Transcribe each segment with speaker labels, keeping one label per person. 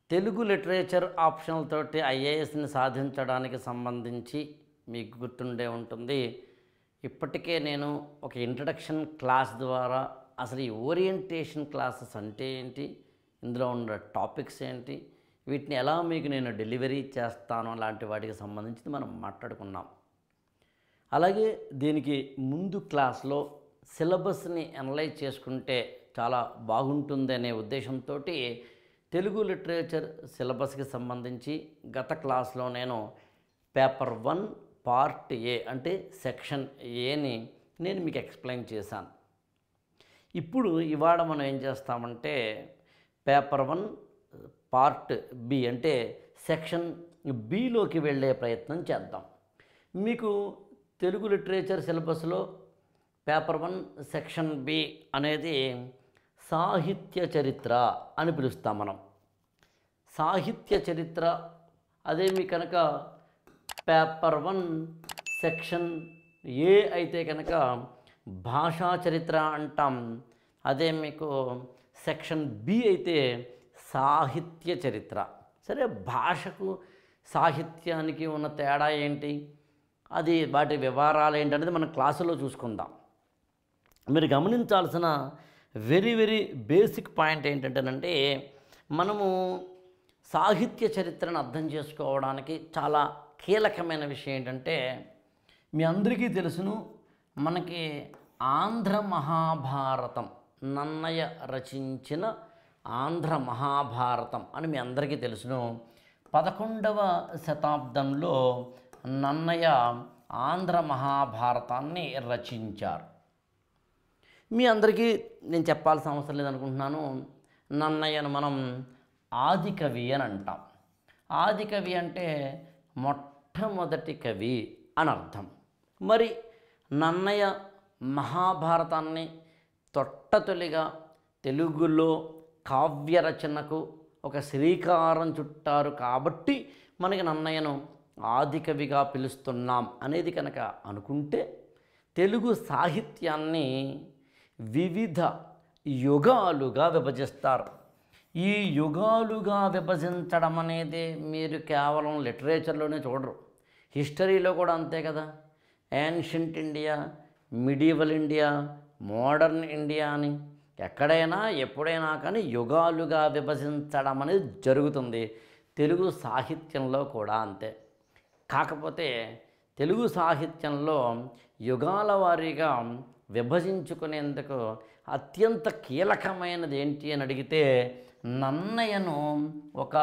Speaker 1: Telugu literature optional తోటి ఐఏఎస్ని సాధించడానికి సంబంధించి మీకు గుర్తుండే ఉంటుంది ఇప్పటికే నేను ఒక ఇంట్రడక్షన్ క్లాస్ ద్వారా అసలు ఈ ఓరియంటేషన్ క్లాసెస్ అంటే ఏంటి ఇందులో ఉన్న టాపిక్స్ ఏంటి వీటిని ఎలా మీకు నేను డెలివరీ చేస్తాను అలాంటి వాటికి సంబంధించి మనం మాట్లాడుకున్నాం అలాగే దీనికి ముందు క్లాస్లో సిలబస్ని అనలైజ్ చేసుకుంటే చాలా బాగుంటుంది అనే ఉద్దేశంతో తెలుగు లిటరేచర్ సిలబస్కి సంబంధించి గత క్లాస్లో నేను పేపర్ వన్ పార్ట్ ఏ అంటే సెక్షన్ ఏని నేను మీకు ఎక్స్ప్లెయిన్ చేశాను ఇప్పుడు ఇవాళ మనం ఏం చేస్తామంటే పేపర్ వన్ పార్ట్ బి అంటే సెక్షన్ బిలోకి వెళ్ళే ప్రయత్నం చేద్దాం మీకు తెలుగు లిటరేచర్ సిలబస్లో పేపర్ వన్ సెక్షన్ బి అనేది సాహిత్య చరిత్ర అని పిలుస్తాం మనం సాహిత్య చరిత్ర అదే మీ కనుక పేపర్ వన్ సెక్షన్ ఏ అయితే కనుక భాషా చరిత్ర అంటాం అదే మీకు సెక్షన్ బి అయితే సాహిత్య చరిత్ర సరే భాషకు సాహిత్యానికి ఉన్న తేడా ఏంటి అది వాటి వివరాలు ఏంటనేది మనం క్లాసులో చూసుకుందాం మీరు గమనించాల్సిన వెరీ వెరీ బేసిక్ పాయింట్ ఏంటంటేనంటే మనము సాహిత్య చరిత్రను అర్థం చేసుకోవడానికి చాలా కీలకమైన విషయం ఏంటంటే మీ అందరికీ తెలుసును మనకి ఆంధ్ర మహాభారతం నన్నయ్య రచించిన ఆంధ్ర మహాభారతం అని మీ అందరికీ తెలుసును పదకొండవ శతాబ్దంలో నన్నయ్య ఆంధ్ర మహాభారతాన్ని రచించారు మీ అందరికీ నేను చెప్పాల్సిన అవసరం లేదనుకుంటున్నాను నన్నయ్యను మనం ఆది కవి అని అంటాం ఆది కవి అంటే మొట్టమొదటి కవి అని అర్థం మరి నన్నయ్య మహాభారతాన్ని తొట్టతొలిగా తెలుగులో కావ్య రచనకు ఒక శ్రీకారం చుట్టారు కాబట్టి మనకి నన్నయ్యను ఆది కవిగా పిలుస్తున్నాం అనేది కనుక అనుకుంటే తెలుగు సాహిత్యాన్ని వివిధ యుగాలుగా విభజిస్తారు ఈ యుగాలుగా విభజించడం అనేది మీరు కేవలం లిటరేచర్లోనే చూడరు హిస్టరీలో కూడా అంతే కదా ancient India medieval India modern India అని ఎక్కడైనా ఎప్పుడైనా కానీ యుగాలుగా విభజించడం అనేది జరుగుతుంది తెలుగు సాహిత్యంలో కూడా అంతే కాకపోతే తెలుగు సాహిత్యంలో యుగాల వారీగా విభజించుకునేందుకు అత్యంత కీలకమైనది ఏంటి అని అడిగితే నన్నయ్యను ఒక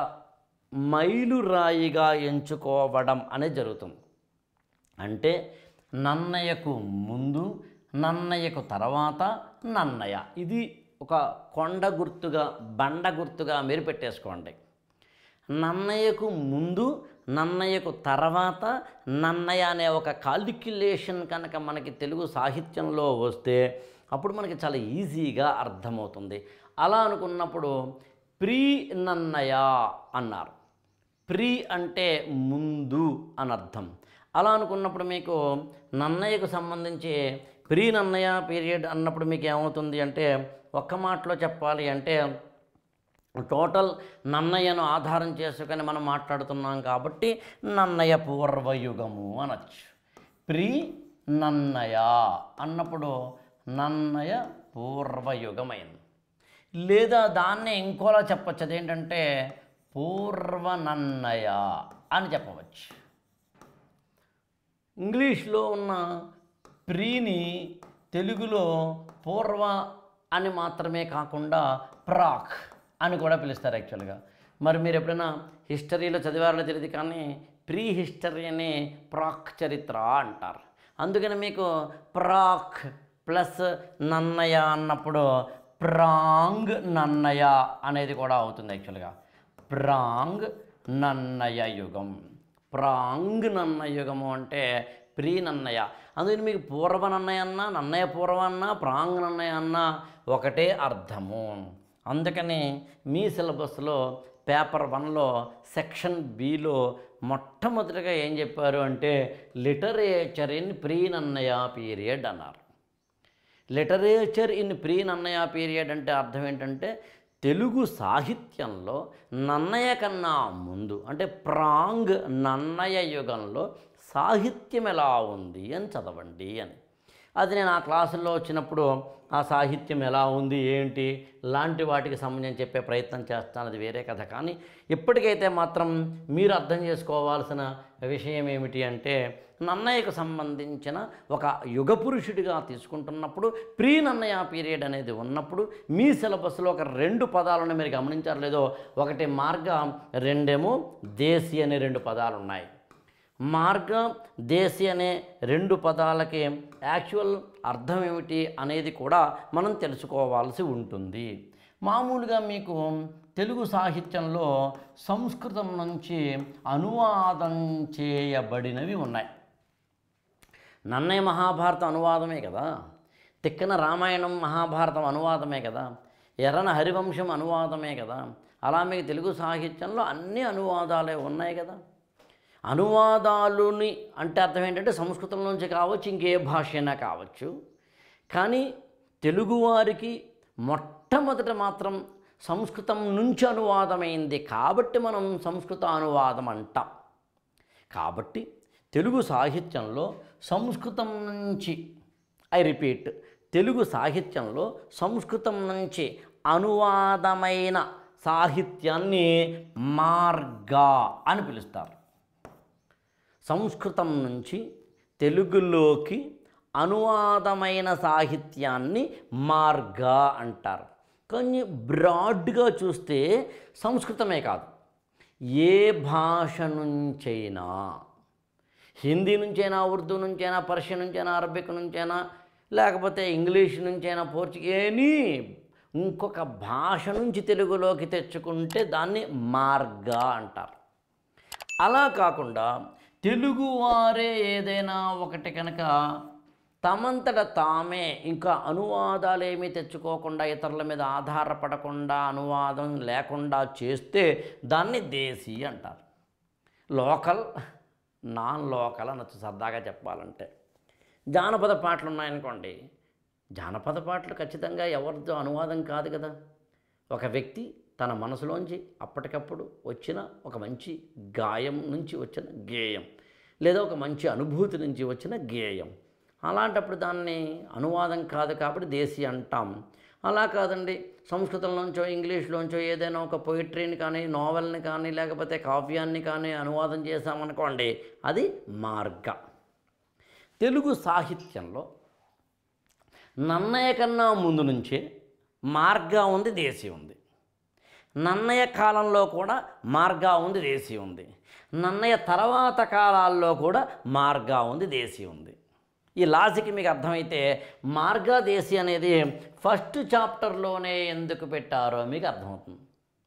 Speaker 1: మైలురాయిగా ఎంచుకోవడం అనేది జరుగుతుంది అంటే నన్నయ్యకు ముందు నన్నయ్యకు తర్వాత నన్నయ్య ఇది ఒక కొండ గుర్తుగా బండ గుర్తుగా మీరు పెట్టేసుకోండి నన్నయ్యకు ముందు నన్నయ్యకు తర్వాత నన్నయ్య అనే ఒక కాలిక్యులేషన్ కనుక మనకి తెలుగు సాహిత్యంలో వస్తే అప్పుడు మనకి చాలా ఈజీగా అర్థమవుతుంది అలా అనుకున్నప్పుడు ప్రీ నన్నయ్య అన్నారు ప్రీ అంటే ముందు అని అర్థం అలా అనుకున్నప్పుడు మీకు నన్నయ్యకు సంబంధించి ప్రీ నన్నయ్య పీరియడ్ అన్నప్పుడు మీకు ఏమవుతుంది అంటే ఒక్క మాటలో చెప్పాలి అంటే టోటల్ నన్నయ్యను ఆధారం చేసుకొని మనం మాట్లాడుతున్నాం కాబట్టి నన్నయ్య పూర్వయుగము అనొచ్చు ప్రీ నన్నయ అన్నప్పుడు నన్నయ పూర్వయుగమైంది లేదా దాన్నే ఇంకోలా చెప్పచ్చు అదేంటంటే పూర్వ నన్నయ అని చెప్పవచ్చు ఇంగ్లీష్లో ఉన్న ప్రీని తెలుగులో పూర్వ అని మాత్రమే కాకుండా ప్రాక్ అని కూడా పిలుస్తారు యాక్చువల్గా మరి మీరు ఎప్పుడైనా హిస్టరీలో చదివారో తెలియదు కానీ ప్రీ హిస్టరీ అని ప్రాక్ చరిత్ర అంటారు అందుకని మీకు ప్రాక్ ప్లస్ నన్నయ అన్నప్పుడు ప్రాంగ్ నన్నయ అనేది కూడా అవుతుంది యాక్చువల్గా ప్రాంగ్ నన్నయ యుగం ప్రాంగ్ నన్నయ యుగము అంటే ప్రీ నన్నయ అందుకని మీకు పూర్వ నన్నయ అన్న నన్నయ పూర్వ అన్న ప్రాంగ్ నన్నయ అన్న ఒకటే అర్థము అందుకని మీ సిలబస్లో పేపర్ వన్లో సెక్షన్ బిలో మొట్టమొదటిగా ఏం చెప్పారు అంటే literature in pre Nannaya period అన్నారు literature in pre Nannaya period అంటే అర్థం ఏంటంటే తెలుగు సాహిత్యంలో నన్నయ కన్నా ముందు అంటే ప్రాంగ్ నన్నయ యుగంలో సాహిత్యం ఎలా ఉంది అని చదవండి అని అది నేను ఆ క్లాసుల్లో వచ్చినప్పుడు ఆ సాహిత్యం ఎలా ఉంది ఏంటి లాంటి వాటికి సంబంధించి చెప్పే ప్రయత్నం చేస్తాను అది వేరే కథ కానీ ఇప్పటికైతే మాత్రం మీరు అర్థం చేసుకోవాల్సిన విషయం ఏమిటి అంటే నన్నయ్యకు సంబంధించిన ఒక యుగ పురుషుడిగా తీసుకుంటున్నప్పుడు ప్రీ నన్నయ్య పీరియడ్ అనేది ఉన్నప్పుడు మీ సిలబస్లో ఒక రెండు పదాలను మీరు గమనించారు లేదో ఒకటి మార్గ రెండేమో దేశీ అనే రెండు పదాలు ఉన్నాయి మార్గ దేశీ అనే రెండు పదాలకి యాక్చువల్ అర్థం ఏమిటి అనేది కూడా మనం తెలుసుకోవాల్సి ఉంటుంది మామూలుగా మీకు తెలుగు సాహిత్యంలో సంస్కృతం నుంచి అనువాదం చేయబడినవి ఉన్నాయి నన్నయ్య మహాభారతం అనువాదమే కదా తిక్కన రామాయణం మహాభారతం అనువాదమే కదా ఎర్రన హరివంశం అనువాదమే కదా అలా మీకు తెలుగు సాహిత్యంలో అన్ని అనువాదాలే ఉన్నాయి కదా అనువాదాలుని అంటే అర్థం ఏంటంటే సంస్కృతం నుంచి కావచ్చు ఇంకే భాష అయినా కావచ్చు కానీ తెలుగువారికి మొట్టమొదట మాత్రం సంస్కృతం నుంచి అనువాదమైంది కాబట్టి మనం సంస్కృత అనువాదం అంటాం కాబట్టి తెలుగు సాహిత్యంలో సంస్కృతం నుంచి ఐ రిపీట్ తెలుగు సాహిత్యంలో సంస్కృతం నుంచి అనువాదమైన సాహిత్యాన్ని మార్గ అని పిలుస్తారు సంస్కృతం నుంచి తెలుగులోకి అనువాదమైన సాహిత్యాన్ని మార్గ అంటారు కానీ బ్రాడ్గా చూస్తే సంస్కృతమే కాదు ఏ భాష నుంచైనా హిందీ నుంచైనా ఉర్దూ నుంచైనా పర్షియన్ నుంచైనా అరబిక్ నుంచైనా లేకపోతే ఇంగ్లీష్ నుంచైనా పోర్చుగీ ఎనీ ఇంకొక భాష నుంచి తెలుగులోకి తెచ్చుకుంటే దాన్ని మార్గ అంటారు అలా కాకుండా తెలుగువారే ఏదైనా ఒకటి కనుక తమంతట తామే ఇంకా అనువాదాలు ఏమీ తెచ్చుకోకుండా ఇతరుల మీద ఆధారపడకుండా అనువాదం లేకుండా చేస్తే దాన్ని దేశీ అంటారు లోకల్ నాన్ లోకల్ అనొచ్చు సరదాగా చెప్పాలంటే జానపద పాటలు ఉన్నాయనుకోండి జానపద పాటలు ఖచ్చితంగా ఎవరితో అనువాదం కాదు కదా ఒక వ్యక్తి తన మనసులోంచి అప్పటికప్పుడు వచ్చిన ఒక మంచి గాయం నుంచి వచ్చిన గేయం లేదా ఒక మంచి అనుభూతి నుంచి వచ్చిన గేయం అలాంటప్పుడు దాన్ని అనువాదం కాదు కాబట్టి దేశీ అంటాం అలా కాదండి సంస్కృతంలోంచో ఇంగ్లీష్లోంచో ఏదైనా ఒక పొయిట్రీని కానీ నావెల్ని కానీ లేకపోతే కావ్యాన్ని కానీ అనువాదం చేశామనుకోండి అది మార్గ తెలుగు సాహిత్యంలో నన్నయ్య కన్నా ముందు నుంచే మార్గ ఉంది దేశీ ఉంది నన్నయ్య కాలంలో కూడా మార్గా ఉంది దేశీ ఉంది నన్నయ్య తర్వాత కాలాల్లో కూడా మార్గా ఉంది దేశీ ఉంది ఈ లాజిక్ మీకు అర్థమైతే మార్గా దేశీ అనేది ఫస్ట్ చాప్టర్లోనే ఎందుకు పెట్టారో మీకు అర్థమవుతుంది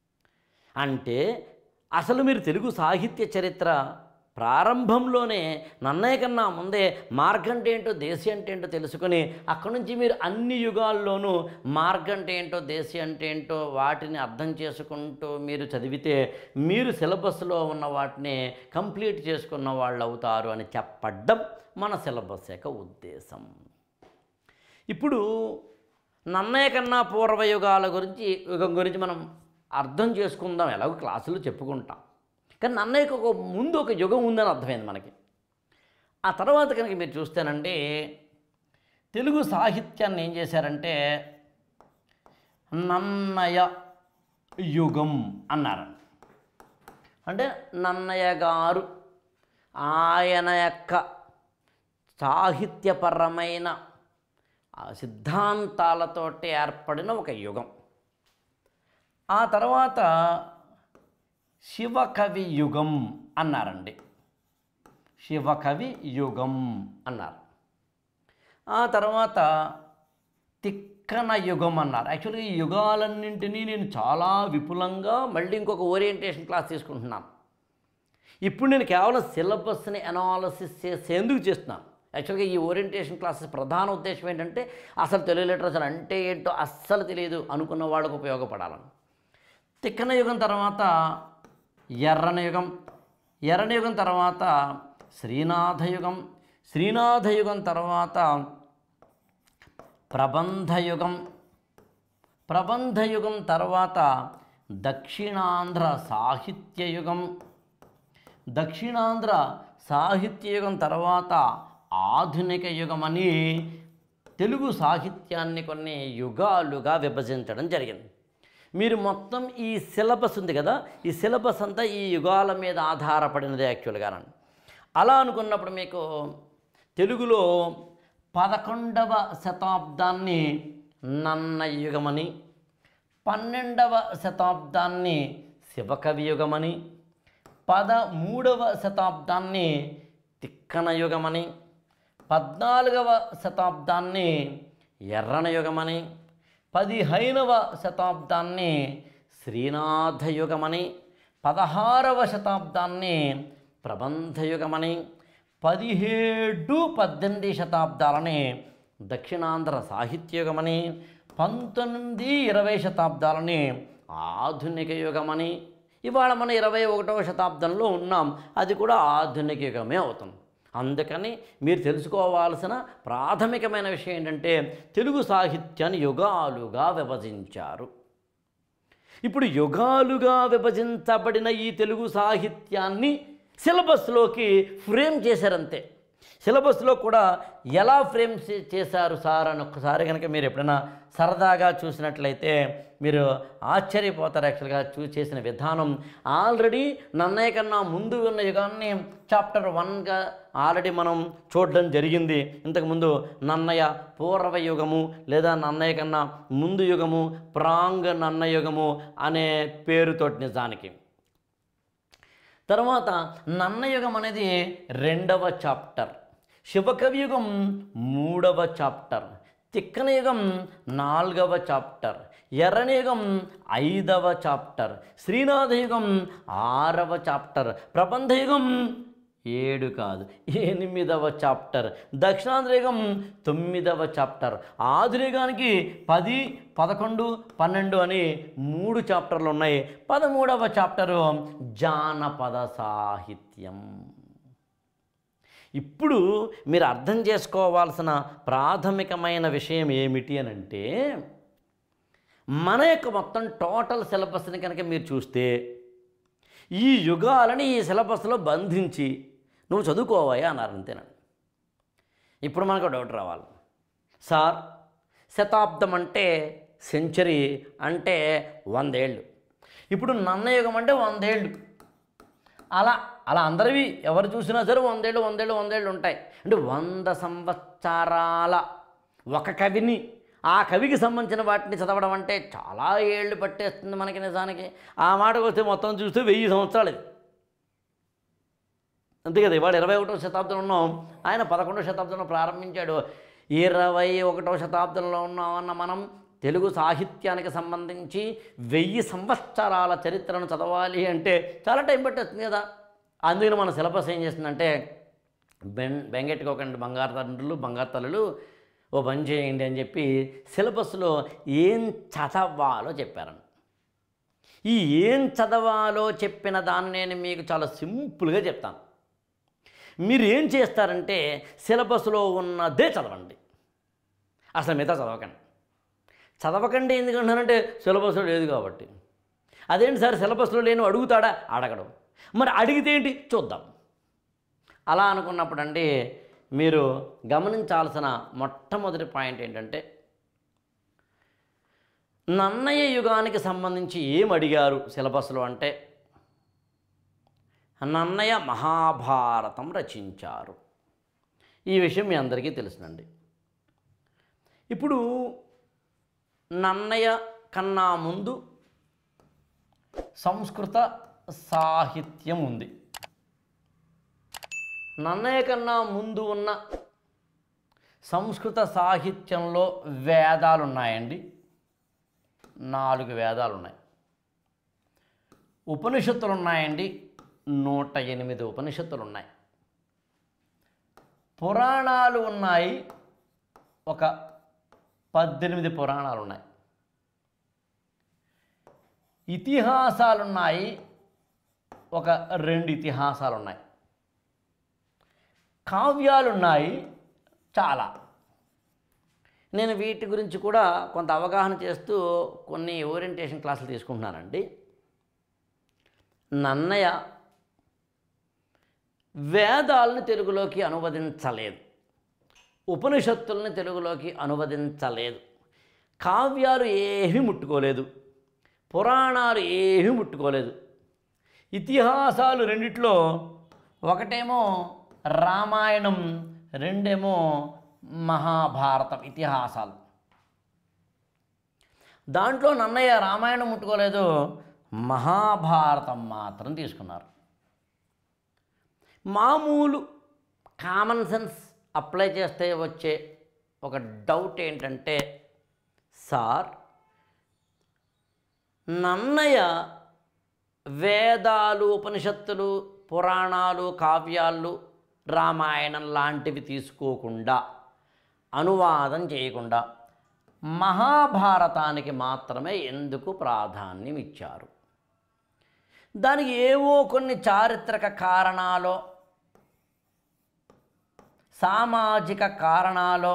Speaker 1: అంటే అసలు మీరు తెలుగు సాహిత్య చరిత్ర ప్రారంభంలోనే నన్నయ్య కన్నా ముందే మార్గం అంటే ఏంటో దేశీ అంటే ఏంటో తెలుసుకొని అక్కడి నుంచి మీరు అన్ని యుగాల్లోనూ మార్గం అంటే ఏంటో దేశీ అంటే ఏంటో వాటిని అర్థం చేసుకుంటూ మీరు చదివితే మీరు సిలబస్లో ఉన్న వాటిని కంప్లీట్ చేసుకున్న వాళ్ళు అవుతారు అని చెప్పడం మన సిలబస్ యొక్క ఉద్దేశం ఇప్పుడు నన్నయ్య కన్నా పూర్వయుగాల గురించి యుగం గురించి మనం అర్థం చేసుకుందాం ఎలాగో క్లాసులు చెప్పుకుంటాం కానీ నన్నయ్యకు ఒక ముందు ఒక యుగం ఉందని అర్థమైంది మనకి ఆ తర్వాత కనుక మీరు చూస్తేనండి తెలుగు సాహిత్యాన్ని ఏం చేశారంటే నన్నయ యుగం అన్నారు అంటే నన్నయ్య గారు ఆయన యొక్క సాహిత్యపరమైన ఆ సిద్ధాంతాలతోటి ఏర్పడిన ఒక యుగం ఆ తర్వాత శివకవి యుగం అన్నారండి శివకవి యుగం అన్నారు ఆ తర్వాత తిక్కన యుగం అన్నారు యాక్చువల్గా ఈ యుగాలన్నింటినీ నేను చాలా విపులంగా మళ్ళీ ఇంకొక ఓరియంటేషన్ క్లాస్ తీసుకుంటున్నాను ఇప్పుడు నేను కేవలం సిలబస్ని అనాలసిస్ చేసేందుకు చేస్తున్నాను యాక్చువల్గా ఈ ఓరియంటేషన్ క్లాసెస్ ప్రధాన ఉద్దేశం ఏంటంటే అసలు తెలుగు లిటరేచర్ అంటే ఏంటో అస్సలు తెలియదు అనుకున్న వాళ్ళకు ఉపయోగపడాలని తిక్కన యుగం తర్వాత ఎర్రన యుగం ఎర్రన యుగం తర్వాత శ్రీనాథ యుగం శ్రీనాథ యుగం తర్వాత ప్రబంధ యుగం ప్రబంధ యుగం తర్వాత దక్షిణాంధ్ర సాహిత్య యుగం దక్షిణాంధ్ర సాహిత్య యుగం తర్వాత ఆధునిక యుగం అని తెలుగు సాహిత్యాన్ని కొన్ని యుగాలుగా విభజించడం జరిగింది మీరు మొత్తం ఈ సిలబస్ ఉంది కదా ఈ సిలబస్ అంతా ఈ యుగాల మీద ఆధారపడినది యాక్చువల్గా అలా అనుకున్నప్పుడు మీకు తెలుగులో పదకొండవ శతాబ్దాన్ని నన్న యుగమని పన్నెండవ శతాబ్దాన్ని శివకవి యుగమని పదమూడవ శతాబ్దాన్ని తిక్కన యుగమని పద్నాలుగవ శతాబ్దాన్ని ఎర్రన యుగమని పదిహేనవ శతాబ్దాన్ని శ్రీనాథ యుగమని పదహారవ శతాబ్దాన్ని ప్రబంధ యుగమని పదిహేడు పద్దెనిమిది శతాబ్దాలని దక్షిణాంధ్ర సాహిత్యయుగమని పంతొమ్మిది ఇరవై శతాబ్దాలని ఆధునిక యుగమని ఇవాళ మన ఇరవై ఒకటవ శతాబ్దంలో ఉన్నాం అది కూడా ఆధునిక యుగమే అవుతుంది అందుకని మీరు తెలుసుకోవాల్సిన ప్రాథమికమైన విషయం ఏంటంటే తెలుగు సాహిత్యాన్ని యుగాలుగా విభజించారు ఇప్పుడు యుగాలుగా విభజించబడిన ఈ తెలుగు సాహిత్యాన్ని సిలబస్లోకి ఫ్రేమ్ చేశారంతే సిలబస్లో కూడా ఎలా ఫ్రేమ్ చే- చేశారు సార్ అని ఒక్కసారి కనుక మీరు ఎప్పుడైనా సరదాగా చూసినట్లయితే మీరు ఆశ్చర్యపోతారు యాక్చువల్గా చూ చేసిన విధానం ఆల్రెడీ నన్నయ్య కన్నా ముందు ఉన్న యుగాన్ని చాప్టర్ వన్గా ఆల్రెడీ మనం చూడడం జరిగింది ఇంతకుముందు నన్నయ్య పూర్వ యుగము లేదా నన్నయ్య కన్నా ముందు యుగము ప్రాంగ్ నన్న యుగము అనే పేరుతోటి నిజానికి తర్వాత నన్నయుగం అనేది రెండవ చాప్టర్ శివకవియుగం మూడవ చాప్టర్ తిక్కనయుగం నాలుగవ చాప్టర్ ఎర్రనయుగం ఐదవ చాప్టర్ శ్రీనాథయుగం ఆరవ చాప్టర్ ప్రబంధయుగం ఏడు కాదు ఎనిమిదవ చాప్టర్ దక్షిణాంధ్రయుగం తొమ్మిదవ చాప్టర్ ఆధునికానికి పది పదకొండు పన్నెండు అని మూడు చాప్టర్లు ఉన్నాయి పదమూడవ చాప్టరు జానపద సాహిత్యం ఇప్పుడు మీరు అర్థం చేసుకోవాల్సిన ప్రాథమికమైన విషయం ఏమిటి అని అంటే మన యొక్క మొత్తం టోటల్ సిలబస్ని కనుక మీరు చూస్తే ఈ యుగాలని ఈ సిలబస్లో బంధించి నువ్వు చదువుకోవాయా అన్నారు అంతేనండి ఇప్పుడు మనకు డౌట్ రావాలి సార్ శతాబ్దం అంటే సెంచరీ అంటే వందేళ్ళు ఇప్పుడు నన్నయుగం అంటే వందేళ్ళు అలా అలా అందరివి ఎవరు చూసినా సరే వందేళ్ళు వందేళ్ళు వందేళ్ళు ఉంటాయి అంటే వంద సంవత్సరాల ఒక కవిని ఆ కవికి సంబంధించిన వాటిని చదవడం అంటే చాలా ఏళ్ళు పట్టేస్తుంది మనకి నిజానికి ఆ మాటకు వస్తే మొత్తం చూస్తే వెయ్యి సంవత్సరాలు ఇది అంతే కదా ఇవాళ ఇరవై ఒకటో శతాబ్దంలో ఉన్నాం ఆయన పదకొండవ శతాబ్దంలో ప్రారంభించాడు ఇరవై ఒకటవ శతాబ్దంలో ఉన్నామన్న మనం తెలుగు సాహిత్యానికి సంబంధించి వెయ్యి సంవత్సరాల చరిత్రను చదవాలి అంటే చాలా టైం పట్టేస్తుంది కదా అందుకని మన సిలబస్ ఏం చేస్తుందంటే బెన్ బెంగెట్టుకోకండి బంగారు తండ్రులు బంగారు తల్లులు ఓ పని చేయండి అని చెప్పి సిలబస్లో ఏం చదవాలో చెప్పారండి ఈ ఏం చదవాలో చెప్పిన దాన్ని నేను మీకు చాలా సింపుల్గా చెప్తాను మీరు ఏం చేస్తారంటే సిలబస్లో ఉన్నదే చదవండి అసలు మిగతా చదవకండి చదవకండి ఎందుకంటానంటే సిలబస్లో లేదు కాబట్టి అదేంటి సార్ సిలబస్లో లేని అడుగుతాడా అడగడు మరి అడిగితే ఏంటి చూద్దాం అలా అనుకున్నప్పుడు అండి మీరు గమనించాల్సిన మొట్టమొదటి పాయింట్ ఏంటంటే నన్నయ్య యుగానికి సంబంధించి ఏం అడిగారు సిలబస్లో అంటే నన్నయ్య మహాభారతం రచించారు ఈ విషయం మీ అందరికీ తెలుసునండి ఇప్పుడు నన్నయ్య కన్నా ముందు సంస్కృత సాహిత్యం ఉంది నన్నయ్య కన్నా ముందు ఉన్న సంస్కృత సాహిత్యంలో వేదాలు ఉన్నాయండి నాలుగు వేదాలు ఉన్నాయి ఉపనిషత్తులు ఉన్నాయండి నూట ఎనిమిది ఉపనిషత్తులు ఉన్నాయి పురాణాలు ఉన్నాయి ఒక పద్దెనిమిది పురాణాలు ఉన్నాయి ఇతిహాసాలు ఉన్నాయి ఒక రెండు ఇతిహాసాలు ఉన్నాయి కావ్యాలు ఉన్నాయి చాలా నేను వీటి గురించి కూడా కొంత అవగాహన చేస్తూ కొన్ని ఓరియంటేషన్ క్లాసులు తీసుకుంటున్నానండి నన్నయ్య వేదాలను తెలుగులోకి అనువదించలేదు ఉపనిషత్తుల్ని తెలుగులోకి అనువదించలేదు కావ్యాలు ఏమీ ముట్టుకోలేదు పురాణాలు ఏమీ ముట్టుకోలేదు ఇతిహాసాలు రెండిట్లో ఒకటేమో రామాయణం రెండేమో మహాభారతం ఇతిహాసాలు దాంట్లో నన్నయ్య రామాయణం ముట్టుకోలేదు మహాభారతం మాత్రం తీసుకున్నారు మామూలు కామన్ సెన్స్ అప్లై చేస్తే వచ్చే ఒక డౌట్ ఏంటంటే సార్ నన్నయ్య వేదాలు ఉపనిషత్తులు పురాణాలు కావ్యాలు రామాయణం లాంటివి తీసుకోకుండా అనువాదం చేయకుండా మహాభారతానికి మాత్రమే ఎందుకు ప్రాధాన్యం ఇచ్చారు దానికి ఏవో కొన్ని చారిత్రక కారణాలు సామాజిక కారణాలు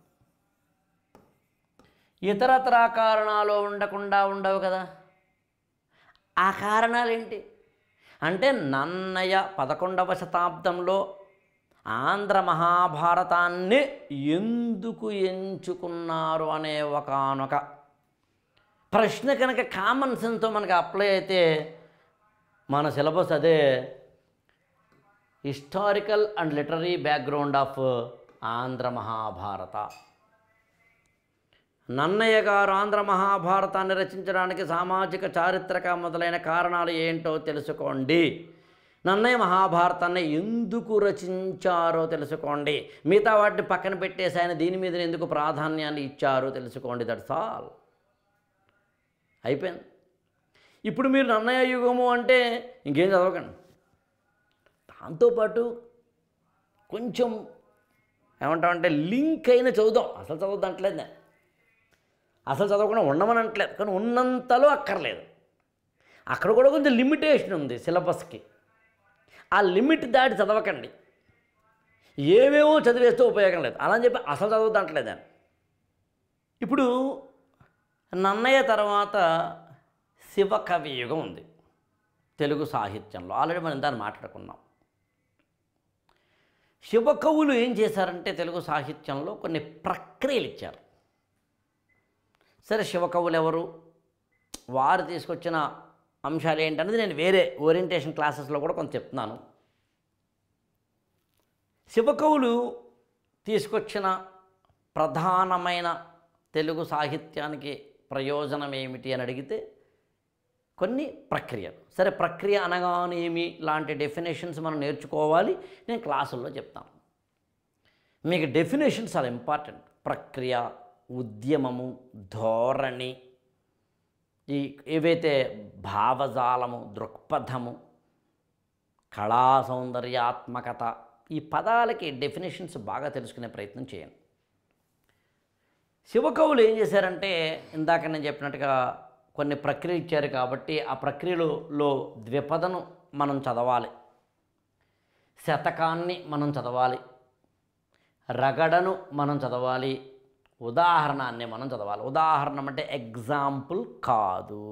Speaker 1: ఇతరత్ర కారణాలు ఉండకుండా ఉండవు కదా ఆ కారణాలు ఏంటి అంటే నన్నయ్య పదకొండవ శతాబ్దంలో ఆంధ్ర మహాభారతాన్ని ఎందుకు ఎంచుకున్నారు అనే ఒకనొక ప్రశ్న కనుక కామన్ సెన్స్తో మనకి అప్లై అయితే మన సిలబస్ అదే historical and literary background of Andhra Mahabharata Nannaya గారు ఆంధ్ర మహాభారతాన్ని రచించడానికి సామాజిక చారిత్రక మొదలైన కారణాలు ఏంటో తెలుసుకోండి నన్నయ్య మహాభారతాన్ని ఎందుకు రచించారో తెలుసుకోండి మిగతా వాటిని పక్కన పెట్టేసి ఆయన దీని మీద ఎందుకు ప్రాధాన్యాన్ని ఇచ్చారో తెలుసుకోండి దట్స్ ఆల్ అయిపోయింది ఇప్పుడు మీరు నన్నయ్య యుగము అంటే ఇంకేం చదవకండి దాంతోపాటు కొంచెం ఏమంటామంటే లింక్ అయిన చదువుదాం అసలు చదవద్దు అంటలేదు నేను అసలు చదవకుండా ఉండమని అంటలేదు కానీ ఉన్నంతలో అక్కర్లేదు అక్కడ కూడా కొంచెం లిమిటేషన్ ఉంది సిలబస్కి ఆ లిమిట్ దాటి చదవకండి ఏవేవో చదివేస్తే ఉపయోగం లేదు అలా అని చెప్పి అసలు చదవద్దు అంటలేదు నేను ఇప్పుడు నన్నయ్య తర్వాత శివకవి యుగం ఉంది తెలుగు సాహిత్యంలో ఆల్రెడీ మనం దాన్ని మాట్లాడుకున్నాం శివకవులు ఏం చేశారంటే తెలుగు సాహిత్యంలో కొన్ని ప్రక్రియలు ఇచ్చారు సరే శివకవులు ఎవరు వారు తీసుకొచ్చిన అంశాలు ఏంటనేది నేను వేరే ఓరియంటేషన్ క్లాసెస్లో కూడా కొంత చెప్తున్నాను శివకవులు తీసుకొచ్చిన ప్రధానమైన తెలుగు సాహిత్యానికి ప్రయోజనం ఏమిటి అని అడిగితే కొన్ని ప్రక్రియలు సరే ప్రక్రియ అనగానేమి లాంటి డెఫినేషన్స్ మనం నేర్చుకోవాలి నేను క్లాసుల్లో చెప్తాను మీకు డెఫినేషన్స్ చాలా ఇంపార్టెంట్ ప్రక్రియ ఉద్యమము ధోరణి ఈ ఏవైతే భావజాలము దృక్పథము కళా సౌందర్యాత్మకత ఈ పదాలకి డెఫినేషన్స్ బాగా తెలుసుకునే ప్రయత్నం చేయండి శివకవులు ఏం చేశారంటే ఇందాక నేను చెప్పినట్టుగా కొన్ని ప్రక్రియ ఇచ్చారు కాబట్టి ఆ ప్రక్రియలో ద్విపదను మనం చదవాలి శతకాన్ని మనం చదవాలి రగడను మనం చదవాలి ఉదాహరణాన్ని మనం చదవాలి ఉదాహరణ అంటే ఎగ్జాంపుల్ కాదు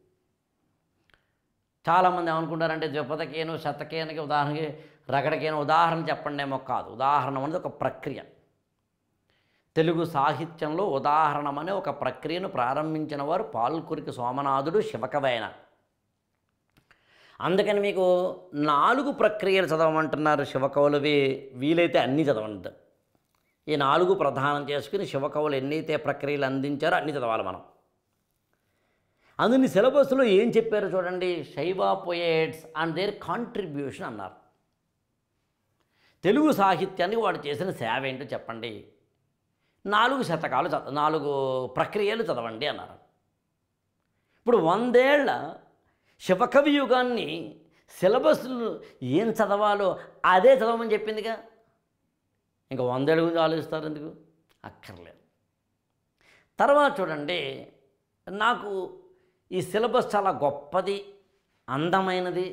Speaker 1: చాలామంది ఏమనుకుంటారంటే ద్విపదకేను శతకేనకి ఉదాహరణకి రగడకేను ఉదాహరణ చెప్పండి ఏమో కాదు ఉదాహరణ అనేది ఒక ప్రక్రియ తెలుగు సాహిత్యంలో ఉదాహరణం అనే ఒక ప్రక్రియను ప్రారంభించిన వారు పాల్కురికి సోమనాథుడు శివకవైన అందుకని మీకు నాలుగు ప్రక్రియలు చదవమంటున్నారు శివకవులవి వీలైతే అన్నీ చదవండి ఈ నాలుగు ప్రధానం చేసుకుని శివకవులు ఎన్నైతే ప్రక్రియలు అందించారో అన్నీ చదవాలి మనం అందుని సిలబస్లో ఏం చెప్పారో చూడండి శైవ పోయేట్స్ అండ్ దేర్ కాంట్రిబ్యూషన్ అన్నారు తెలుగు సాహిత్యానికి వాడు చేసిన సేవ ఏంటో చెప్పండి నాలుగు శతకాలు చద నాలుగు ప్రక్రియలు చదవండి అన్నారు ఇప్పుడు వందేళ్ల శివకవి యుగాన్ని సిలబస్లు ఏం చదవాలో అదే చదవమని చెప్పిందిగా ఇంకా వందేళ్ళ గురించి ఆలోచిస్తారు ఎందుకు అక్కర్లేదు తర్వాత చూడండి నాకు ఈ సిలబస్ చాలా గొప్పది అందమైనది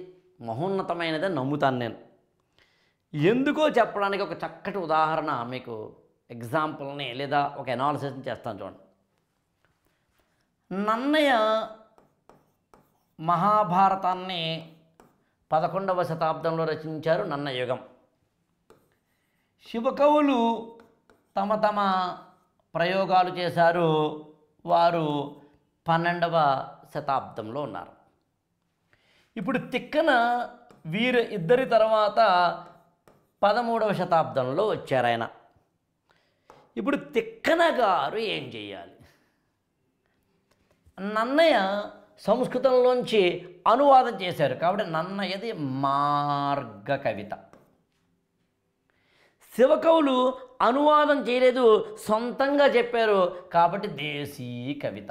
Speaker 1: మహోన్నతమైనది అని నమ్ముతాను నేను ఎందుకో చెప్పడానికి ఒక చక్కటి ఉదాహరణ మీకు ఎగ్జాంపుల్ని లేదా ఒక ఎనాలిసిస్ని చేస్తాను చూడండి నన్నయ్య మహాభారతాన్ని పదకొండవ శతాబ్దంలో రచించారు నన్న యుగం శివకవులు తమ తమ ప్రయోగాలు చేశారు వారు పన్నెండవ శతాబ్దంలో ఉన్నారు ఇప్పుడు తిక్కన వీరు ఇద్దరి తర్వాత పదమూడవ శతాబ్దంలో వచ్చారు ఆయన ఇప్పుడు తిక్కన గారు ఏం చేయాలి నన్నయ్య సంస్కృతంలోంచి అనువాదం చేశారు కాబట్టి నన్నయ్యది మార్గ కవిత శివకవులు అనువాదం చేయలేదు సొంతంగా చెప్పారు కాబట్టి దేశీ కవిత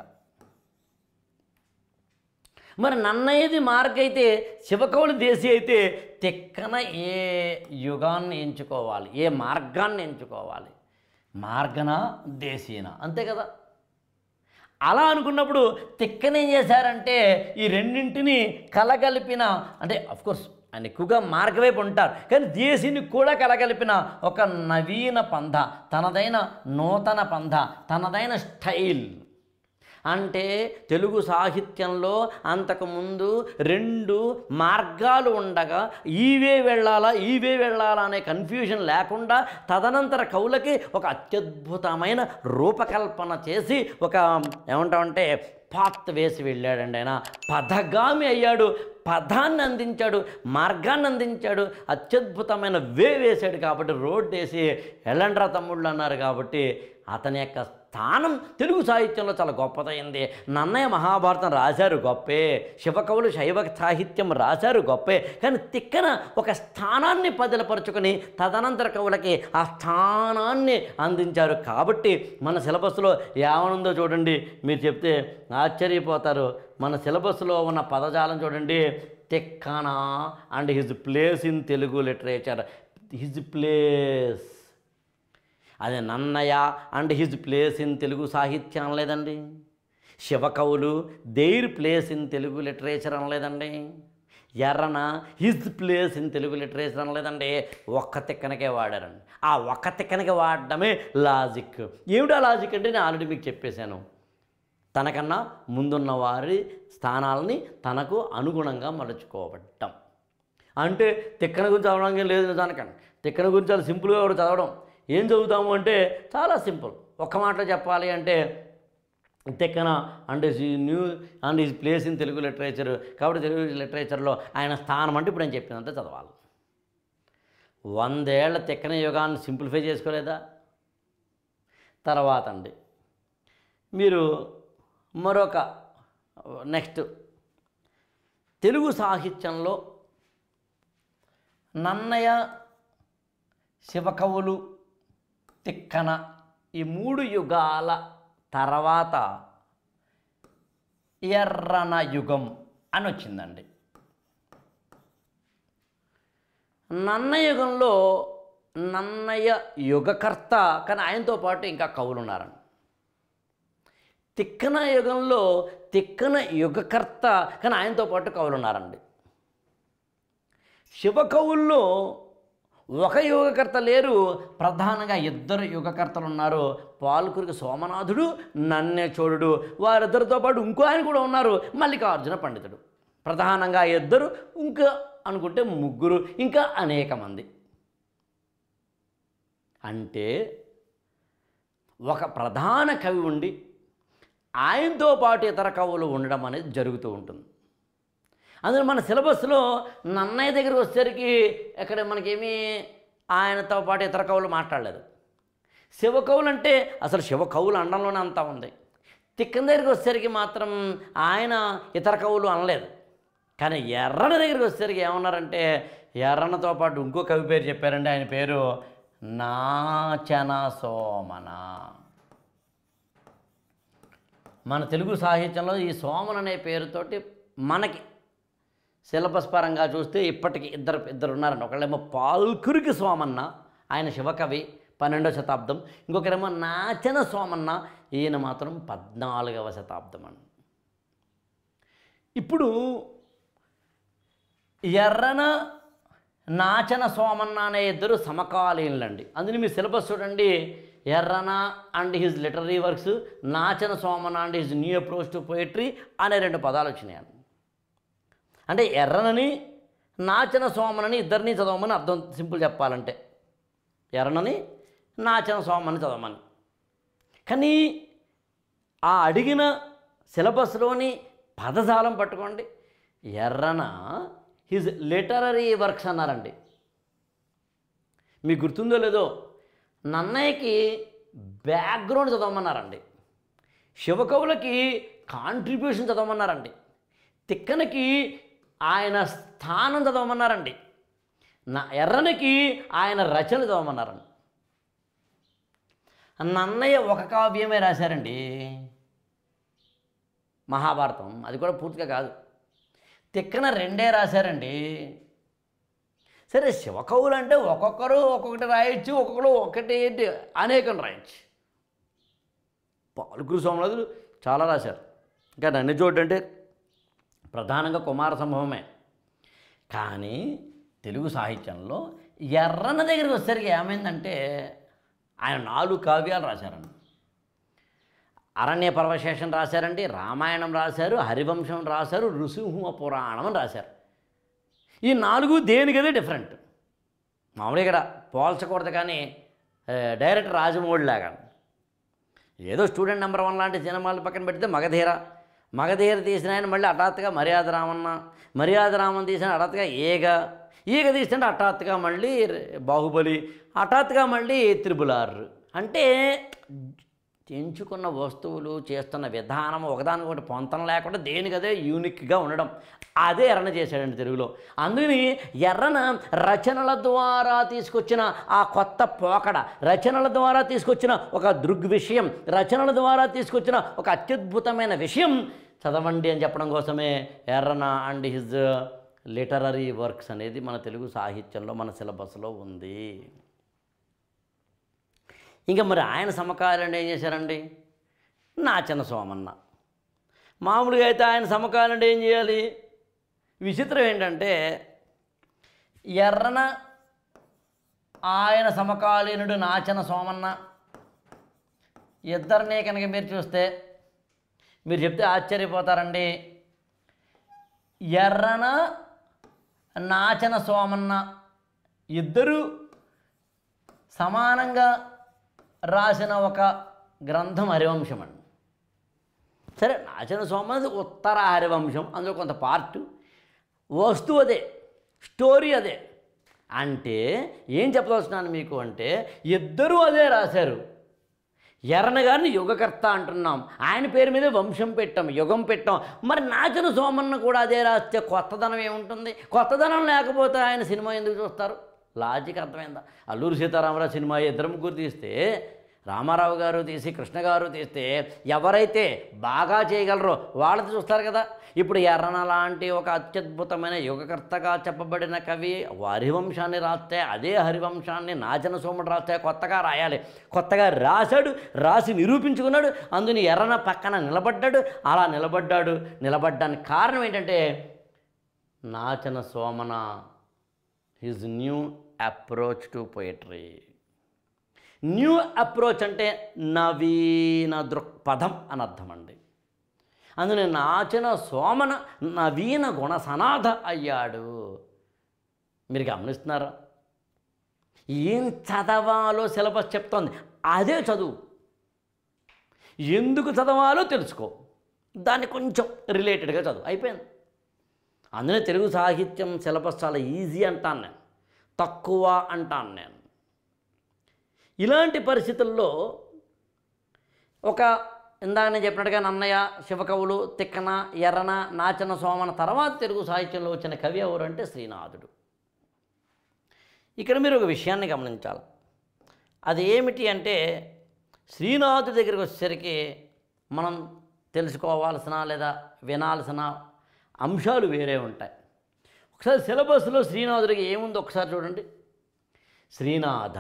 Speaker 1: మరి నన్నయ్యది మార్గ అయితే శివకవులు దేశీ అయితే తిక్కన ఏ యుగాన్ని ఎంచుకోవాలి ఏ మార్గాన్ని ఎంచుకోవాలి మార్గన దేశీన అంతే కదా అలా అనుకున్నప్పుడు తిక్కన ఏం చేశారంటే ఈ రెండింటిని కలగలిపిన అంటే కోర్స్ ఆయన ఎక్కువగా మార్గవైపు ఉంటారు కానీ దేశీని కూడా కలగలిపిన ఒక నవీన పంధ తనదైన నూతన పంధ తనదైన స్టైల్ అంటే తెలుగు సాహిత్యంలో అంతకుముందు రెండు మార్గాలు ఉండగా ఈవే వెళ్ళాలా ఈవే వెళ్ళాలా అనే కన్ఫ్యూజన్ లేకుండా తదనంతర కవులకి ఒక అత్యద్భుతమైన రూపకల్పన చేసి ఒక ఏమంటామంటే పాత్ వేసి వెళ్ళాడండి ఆయన పదగామి అయ్యాడు పదాన్ని అందించాడు మార్గాన్ని అందించాడు అత్యద్భుతమైన వే వేశాడు కాబట్టి రోడ్ వేసి ఎల్లండ్రా తమ్ముళ్ళు అన్నారు కాబట్టి అతని యొక్క స్థానం తెలుగు సాహిత్యంలో చాలా గొప్పదైంది నన్నయ్య మహాభారతం రాశారు గొప్పే శివకవులు శైవ సాహిత్యం రాశారు గొప్పే కానీ తిక్కన ఒక స్థానాన్ని పదిలపరుచుకొని తదనంతర కవులకి ఆ స్థానాన్ని అందించారు కాబట్టి మన సిలబస్లో ఏమనుందో చూడండి మీరు చెప్తే ఆశ్చర్యపోతారు మన సిలబస్లో ఉన్న పదజాలం చూడండి Tikkana and his place in Telugu literature his place అదే Nannaya and his place in Telugu సాహిత్యం అనలేదండి శివకవులు their place in Telugu literature అనలేదండి Errana his place in Telugu literature అనలేదండి ఒక్క తిక్కనకే వాడారండి ఆ ఒక్క తిక్కనకే వాడడమే లాజిక్ ఏమిటా లాజిక్ అంటే నేను ఆల్రెడీ మీకు చెప్పేశాను తనకన్నా ముందున్న వారి స్థానాలని తనకు అనుగుణంగా మలుచుకోవటం అంటే తిక్కన గురించి చదవడం లేదు నిజానికండి తిక్కన గురించి చాలా సింపుల్గా కూడా చదవడం ఏం చదువుతాము అంటే చాలా సింపుల్ ఒక్క మాటలో చెప్పాలి అంటే Tikkana and new and his place in Telugu literature కాబట్టి తెలుగు లిటరేచర్లో ఆయన స్థానం అంటే ఇప్పుడు నేను చెప్పినంత చదవాలి వందేళ్ల తిక్కన యుగాన్ని సింప్లిఫై చేసుకోలేదా తర్వాత అండి మీరు మరొక నెక్స్ట్ తెలుగు సాహిత్యంలో నన్నయ్య శివకవులు తిక్కన ఈ మూడు యుగాల తర్వాత ఎర్రన యుగం అని వచ్చిందండి నన్నయ్య యుగంలో నన్నయ్య యుగకర్త కానీ ఆయనతో పాటు ఇంకా కవులు ఉన్నారండి తిక్కన యుగంలో తిక్కన యుగకర్త కానీ ఆయనతో పాటు కవులు ఉన్నారండి శివకవుల్లో ఒక యుగకర్త లేరు ప్రధానంగా ఇద్దరు యుగకర్తలు ఉన్నారు పాల్కురికి సోమనాథుడు నన్నెచోడుడు వారిద్దరితో పాటు ఇంకో ఆయన కూడా ఉన్నారు మల్లికార్జున పండితుడు ప్రధానంగా ఇద్దరు ఇంకా అనుకుంటే ముగ్గురు ఇంకా అనేక మంది అంటే ఒక ప్రధాన కవి ఉండి ఆయనతో పాటు ఇతర కవులు ఉండడం అనేది జరుగుతూ ఉంటుంది అందులో మన సిలబస్లో నన్నయ్య దగ్గరికి వచ్చేసరికి ఇక్కడ మనకేమీ ఆయనతో పాటు ఇతర కవులు మాట్లాడలేదు శివ కవులు అంటే అసలు శివ కవులు అనడంలోనే అంతా ఉంది తిక్కన దగ్గరికి వచ్చేసరికి మాత్రం ఆయన ఇతర కవులు అనలేదు కానీ ఎర్రన దగ్గరికి వచ్చేసరికి ఏమన్నారంటే ఎర్రనతో పాటు ఇంకో కవి పేరు చెప్పారండి ఆయన పేరు నాచన సోమన మన తెలుగు సాహిత్యంలో ఈ సోమన్ అనే పేరుతోటి మనకి సిలబస్ పరంగా చూస్తే ఇప్పటికి ఇద్దరు ఇద్దరు ఉన్నారండి ఒకళ్ళేమో పాల్కురికి సోమన్న ఆయన శివకవి పన్నెండవ శతాబ్దం ఇంకొకరేమో నాచన సోమన్న ఈయన మాత్రం పద్నాలుగవ శతాబ్దం అండి ఇప్పుడు ఎర్రన నాచన సోమన్న అనే ఇద్దరు సమకాలీనులండి అందుని మీ సిలబస్ చూడండి Errana and his literary works Nachana Somana and his new approach to poetry అనే రెండు పదాలు వచ్చినాయి అంటే ఎర్రనని నాచన సోమనని ఇద్దరిని చదవమని అర్థం సింపుల్ చెప్పాలంటే ఎర్రనని నాచన సోమని చదవమని కానీ ఆ అడిగిన సిలబస్లోని పదజాలం పట్టుకోండి ఎర్రన హిజ్ లిటరరీ వర్క్స్ అన్నారండి మీకు గుర్తుందో లేదో నన్నయ్యకి బ్యాక్గ్రౌండ్ చదవమన్నారండి శివకవులకి కాంట్రిబ్యూషన్ చదవమన్నారండి తిక్కనకి ఆయన స్థానం చదవమన్నారండి నా ఎర్రనికి ఆయన రచన చదవమన్నారండి నన్నయ్య ఒక కావ్యమే రాశారండి మహాభారతం అది కూడా పూర్తిగా కాదు తిక్కన రెండే రాశారండి సరే శివకవులు అంటే ఒక్కొక్కరు ఒక్కొక్కటి రాయొచ్చు ఒక్కొక్కరు ఒకటి ఏంటి అనేకం రాయొచ్చు పాలకురు సోమనాథులు చాలా రాశారు ఇంకా నన్ను చూడంటే ప్రధానంగా కుమార సంభవమే కానీ తెలుగు సాహిత్యంలో ఎర్రన్న దగ్గరికి వచ్చేసరికి ఏమైందంటే ఆయన నాలుగు కావ్యాలు రాశారండి అరణ్య పర్వశేషం రాశారండి రామాయణం రాశారు హరివంశం రాశారు ఋసింహ పురాణం అని రాశారు ఈ నాలుగు దేనికదే డిఫరెంట్ మామూలుగా ఇక్కడ పోల్చకూడదు కానీ ఆ, డైరెక్ట్ రాజమౌళి లాగా ఏదో స్టూడెంట్ నెంబర్ వన్ లాంటి సినిమాలు పక్కన పెడితే మగధీర మగధీర తీసిన ఆయన మళ్ళీ హఠాత్తుగా మర్యాద రామన్న మర్యాద రామన్ తీసిన హఠాత్తుగా ఈగ ఈగ తీస్తుంటే హఠాత్తుగా మళ్ళీ బాహుబలి హఠాత్తుగా మళ్ళీ త్రిబులార్ అంటే ఎంచుకున్న వస్తువులు చేస్తున్న విధానం ఒకదానికొకటి పొంతం లేకుండా దేనికదే యూనిక్గా ఉండడం అదే ఎర్రన చేశాడండి తెలుగులో అందుకని ఎర్రన రచనల ద్వారా తీసుకొచ్చిన ఆ కొత్త పోకడ రచనల ద్వారా తీసుకొచ్చిన ఒక దృగ్విషయం రచనల ద్వారా తీసుకొచ్చిన ఒక అత్యద్భుతమైన విషయం చదవండి అని చెప్పడం కోసమే Errana and his literary works అనేది మన తెలుగు సాహిత్యంలో మన సిలబస్లో ఉంది ఇంకా మరి ఆయన సమకాలండి ఏం చేశారండి నాచన సోమన్న మామూలుగా అయితే ఆయన సమకాలండి ఏం చేయాలి విచిత్రం ఏంటంటే ఎర్రన ఆయన సమకాలీనుడు నాచన సోమన్న ఇద్దరినే కనుక మీరు చూస్తే మీరు చెప్తే ఆశ్చర్యపోతారండి ఎర్రన నాచన సోమన్న ఇద్దరు సమానంగా రాసిన ఒక గ్రంథం హరివంశం అండి సరే నాచన సోమది ఉత్తర హరివంశం అందులో కొంత పార్ట్ వస్తువు అదే స్టోరీ అదే అంటే ఏం చెప్పదలుచున్నాను మీకు అంటే ఇద్దరూ అదే రాశారు ఎర్రన గారిని యుగకర్త అంటున్నాం ఆయన పేరు మీద వంశం పెట్టాం యుగం పెట్టాం మరి నాచన సోమన్న కూడా అదే రాస్తే కొత్తదనం ఏముంటుంది కొత్తదనం లేకపోతే ఆయన సినిమా ఎందుకు చూస్తారు లాజిక్ అర్థమైందా అల్లూరు సీతారామరావు సినిమా ఇద్దరు ముగ్గురు తీస్తే రామారావు గారు తీసి కృష్ణ గారు తీస్తే ఎవరైతే బాగా చేయగలరో వాళ్ళది చూస్తారు కదా ఇప్పుడు ఎర్రన లాంటి ఒక అత్యద్భుతమైన యుగకర్తగా చెప్పబడిన కవి హరివంశాన్ని రాస్తే అదే హరివంశాన్ని నాచన సోముడు రాస్తే కొత్తగా రాయాలి కొత్తగా రాశాడు రాసి నిరూపించుకున్నాడు అందుని ఎర్రన పక్కన నిలబడ్డాడు అలా నిలబడ్డాడు నిలబడ్డానికి కారణం ఏంటంటే Nachana Somana his new approach to poetry new approach అంటే నవీన దృక్పథం అని అర్థం అండి అందులో నాచిన సోమన నవీన గుణ సనాథ అయ్యాడు మీరు గమనిస్తున్నారా ఏం చదవాలో సిలబస్ చెప్తోంది అదే చదువు ఎందుకు చదవాలో తెలుసుకో దాన్ని కొంచెం రిలేటెడ్గా చదువు అయిపోయింది అందులో తెలుగు సాహిత్యం సిలబస్ చాలా ఈజీ అంటాను నేను తక్కువ అంటాను నేను ఇలాంటి పరిస్థితుల్లో ఒక ఇందాక నేను చెప్పినట్టుగా నన్నయ్య శివకవులు తిక్కన ఎర్రన నాచన సోమన తర్వాత తెలుగు సాహిత్యంలో వచ్చిన కవి ఎవరు అంటే శ్రీనాథుడు ఇక్కడ మీరు ఒక విషయాన్ని గమనించాలి అది ఏమిటి అంటే శ్రీనాథుడి దగ్గరికి వచ్చేసరికి మనం తెలుసుకోవాల్సిన లేదా వినాల్సిన అంశాలు వేరే ఉంటాయి ఒకసారి సిలబస్లో శ్రీనాథుడికి ఏముందో ఒకసారి చూడండి శ్రీనాథ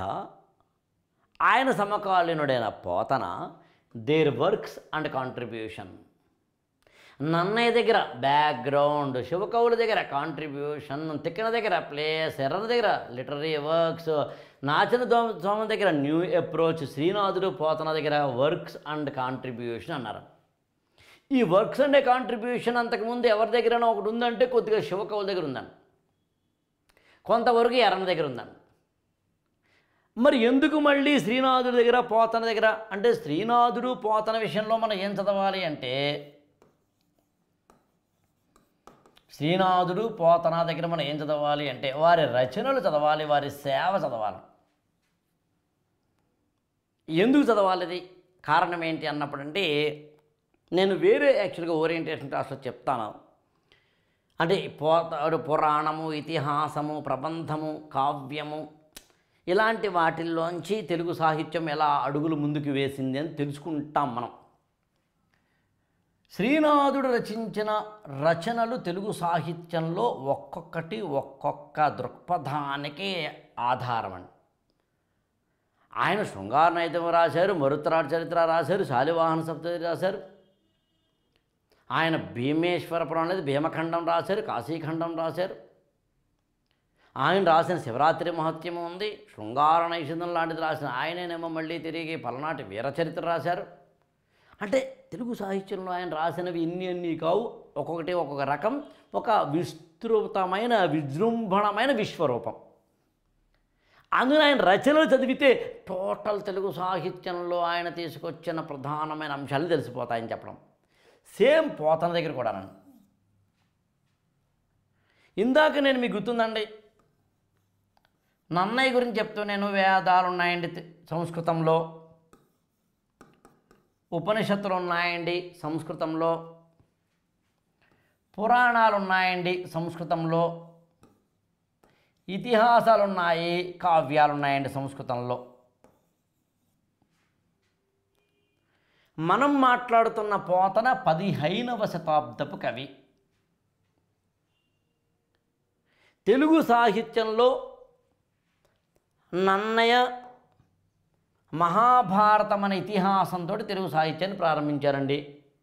Speaker 1: ఆయన సమకాలీనుడైన Potana their works and contribution Nannaya దగ్గర బ్యాక్గ్రౌండ్ శివకవుల దగ్గర కాంట్రిబ్యూషన్ తిక్కన దగ్గర ప్లేస్ ఎర్రన దగ్గర లిటరీ వర్క్స్ నాచన దోమ సోమ దగ్గర న్యూ అప్రోచ్ శ్రీనాథుడు పోతన దగ్గర వర్క్స్ అండ్ కాంట్రిబ్యూషన్ అన్నారు ఈ వర్క్స్ అండ్ కాంట్రిబ్యూషన్ అంతకుముందు ఎవరి దగ్గరైనా ఒకటి ఉందంటే కొద్దిగా శివకవుల దగ్గర ఉందండి కొంతవరకు ఎర్రన దగ్గర ఉందండి మరి ఎందుకు మళ్ళీ శ్రీనాథుడి దగ్గర పోతన దగ్గర అంటే శ్రీనాథుడు పోతన విషయంలో మనం ఏం చదవాలి అంటే శ్రీనాథుడు పోతన దగ్గర మనం ఏం చదవాలి అంటే వారి రచనలు చదవాలి వారి సేవ చదవాలి ఎందుకు చదవాలి ఇది కారణం ఏంటి అన్నప్పుడంటే నేను వేరే యాక్చువల్గా ఓరియంటేషన్ క్లాస్లో చెప్తాను అంటే పోత పురాణము ఇతిహాసము ప్రబంధము కావ్యము ఇలాంటి వాటిల్లోంచి తెలుగు సాహిత్యం ఎలా అడుగులు ముందుకు వేసింది అని తెలుసుకుంటాం మనం శ్రీనాథుడు రచించిన రచనలు తెలుగు సాహిత్యంలో ఒక్కొక్కటి ఒక్కొక్క దృక్పథానికి ఆధారం అండి ఆయన శృంగార నైతం రాశారు మరుత్తరాడు చరిత్ర రాశారు శాలివాహన సప్తతి రాశారు ఆయన భీమేశ్వరపురం అనేది భీమఖండం రాశారు కాశీఖండం రాశారు ఆయన రాసిన శివరాత్రి మహత్యము ఉంది శృంగార నైషధం లాంటిది రాసిన ఆయనేనేమో మళ్ళీ తిరిగి పలనాటి వీరచరిత్ర రాశారు అంటే తెలుగు సాహిత్యంలో ఆయన రాసినవి ఇన్ని అన్ని కావు ఒక్కొక్కటి ఒక్కొక్క రకం ఒక విస్తృతమైన విజృంభణమైన విశ్వరూపం అందులో ఆయన రచనలు చదివితే టోటల్ తెలుగు సాహిత్యంలో ఆయన తీసుకొచ్చిన ప్రధానమైన అంశాలు తెలిసిపోతాయని చెప్పడం సేమ్ పోతన దగ్గర కూడా ఇందాక నేను మీకు గుర్తుందండి నన్నయ్య గురించి చెప్తూ నేను వేదాలు ఉన్నాయండి తె- సంస్కృతంలో ఉపనిషత్తులు ఉన్నాయండి సంస్కృతంలో పురాణాలు ఉన్నాయండి సంస్కృతంలో ఇతిహాసాలు ఉన్నాయి కావ్యాలు ఉన్నాయండి సంస్కృతంలో మనం మాట్లాడుతున్న పోతన పదిహైనవ శతాబ్దపు కవి తెలుగు సాహిత్యంలో నన్నయ మహాభారతం అనే ఇతిహాసంతో తెలుగు సాహిత్యాన్ని ప్రారంభించారండి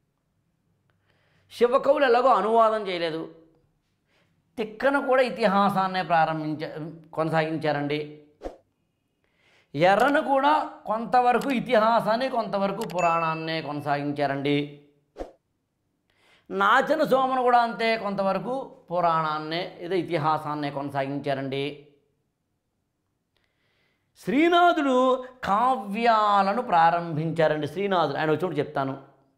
Speaker 1: శివకవులు ఎలాగో అనువాదం చేయలేదు తిక్కన కూడా ఇతిహాసాన్నే ప్రారంభించ కొనసాగించారండి ఎర్రను కూడా కొంతవరకు ఇతిహాసాన్ని కొంతవరకు పురాణాన్నే కొనసాగించారండి నాచన సోమను కూడా అంతే కొంతవరకు పురాణాన్నే ఏదో ఇతిహాసాన్నే కొనసాగించారండి శ్రీనాథుడు కావ్యాలను ప్రారంభించారండి శ్రీనాథుడు ఆయన వచ్చి చెప్తాను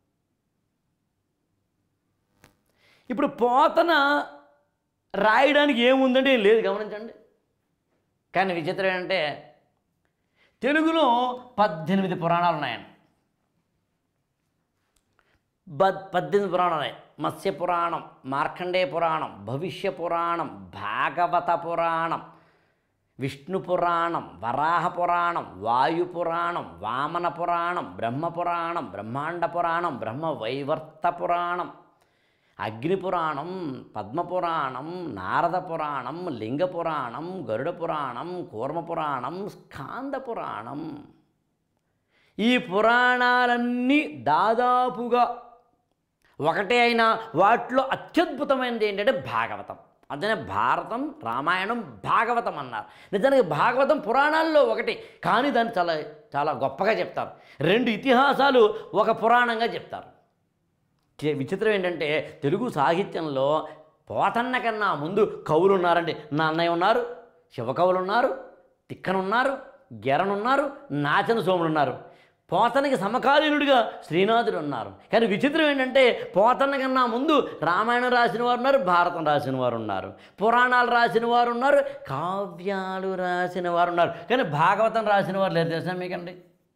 Speaker 1: ఇప్పుడు పోతన రాయడానికి ఏముందంటే ఏం లేదు గమనించండి కానీ విచిత్రం ఏంటంటే తెలుగులో పద్దెనిమిది పురాణాలు ఉన్నాయండి బద్ పద్దెనిమిది పురాణాలు ఉన్నాయి మత్స్య పురాణం మార్కండేయ పురాణం భవిష్య పురాణం భాగవత పురాణం విష్ణు పురాణం వరాహ పురాణం వాయు పురాణం వామన పురాణం బ్రహ్మ పురాణం బ్రహ్మాండ పురాణం బ్రహ్మ వైవర్త పురాణం అగ్ని పురాణం పద్మ పురాణం నారద పురాణం లింగ పురాణం గరుడ పురాణం కూర్మ పురాణం స్కాంద పురాణం ఈ పురాణాలన్నీ దాదాపుగా ఒకటే అయినా వాటిలో అత్యద్భుతమైనది ఏంటంటే భాగవతం అదే భారతం రామాయణం భాగవతం అన్నారు నిజానికి భాగవతం పురాణాల్లో ఒకటి కానీ దాన్ని చాలా చాలా గొప్పగా చెప్తారు రెండు ఇతిహాసాలు ఒక పురాణంగా చెప్తారు చే- విచిత్రం ఏంటంటే తెలుగు సాహిత్యంలో పోతన్న కన్నా ముందు కవులు ఉన్నారండి నా అన్నయ్య ఉన్నారు శివకవులు ఉన్నారు తిక్కనున్నారు గెరనున్నారు నాచన సోములు ఉన్నారు పోతనకి సమకాలీనుడిగా శ్రీనాథుడు ఉన్నారు కానీ విచిత్రం ఏంటంటే పోతన్న కన్నా ముందు రామాయణం రాసిన వారు ఉన్నారు భారతం రాసిన వారు ఉన్నారు పురాణాలు రాసిన వారు ఉన్నారు కావ్యాలు రాసిన వారు ఉన్నారు కానీ భాగవతం రాసిన వారు లేరు తెలుసా మీకండి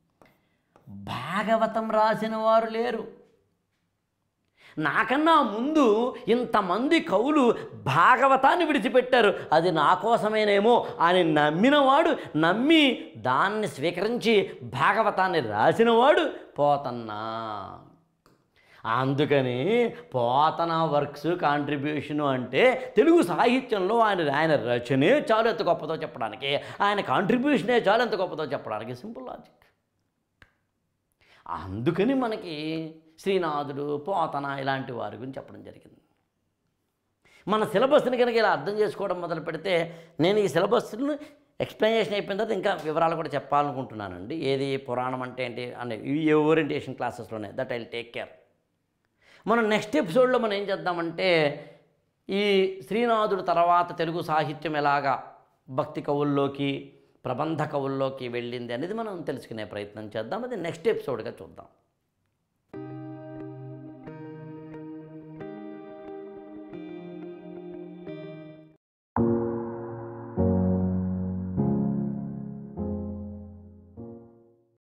Speaker 1: భాగవతం రాసిన వారు లేరు నాకన్నా ముందు ఇంతమంది కవులు భాగవతాన్ని విడిచిపెట్టారు అది నా కోసమేనేమో అని నమ్మినవాడు నమ్మి దాన్ని స్వీకరించి భాగవతాన్ని రాసినవాడు పోతన్నా అందుకని పోతన వర్క్స్ కాంట్రిబ్యూషను అంటే తెలుగు సాహిత్యంలో ఆయన ఆయన రచనే చాలు ఎంత గొప్పదో చెప్పడానికి ఆయన కాంట్రిబ్యూషనే చాలు ఎంత గొప్పదో చెప్పడానికి సింపుల్ లాజిక్ అందుకని మనకి శ్రీనాథుడు పోతన ఇలాంటి వారి గురించి చెప్పడం జరిగింది మన సిలబస్ని కనుక ఇలా అర్థం చేసుకోవడం మొదలు పెడితే నేను ఈ సిలబస్ను ఎక్స్ప్లెనేషన్ అయిపోయిన తర్వాత ఇంకా వివరాలు కూడా చెప్పాలనుకుంటున్నానండి ఏది పురాణం అంటే ఏంటి అనే ఈ ఓరియంటేషన్ క్లాసెస్లోనే దట్ ఐ టేక్ కేర్ మనం నెక్స్ట్ ఎపిసోడ్లో మనం ఏం చేద్దామంటే ఈ శ్రీనాథుడు తర్వాత తెలుగు సాహిత్యం ఎలాగా భక్తి కవుల్లోకి ప్రబంధ కవుల్లోకి వెళ్ళింది అనేది మనం తెలుసుకునే ప్రయత్నం చేద్దాం అది నెక్స్ట్ ఎపిసోడ్గా చూద్దాం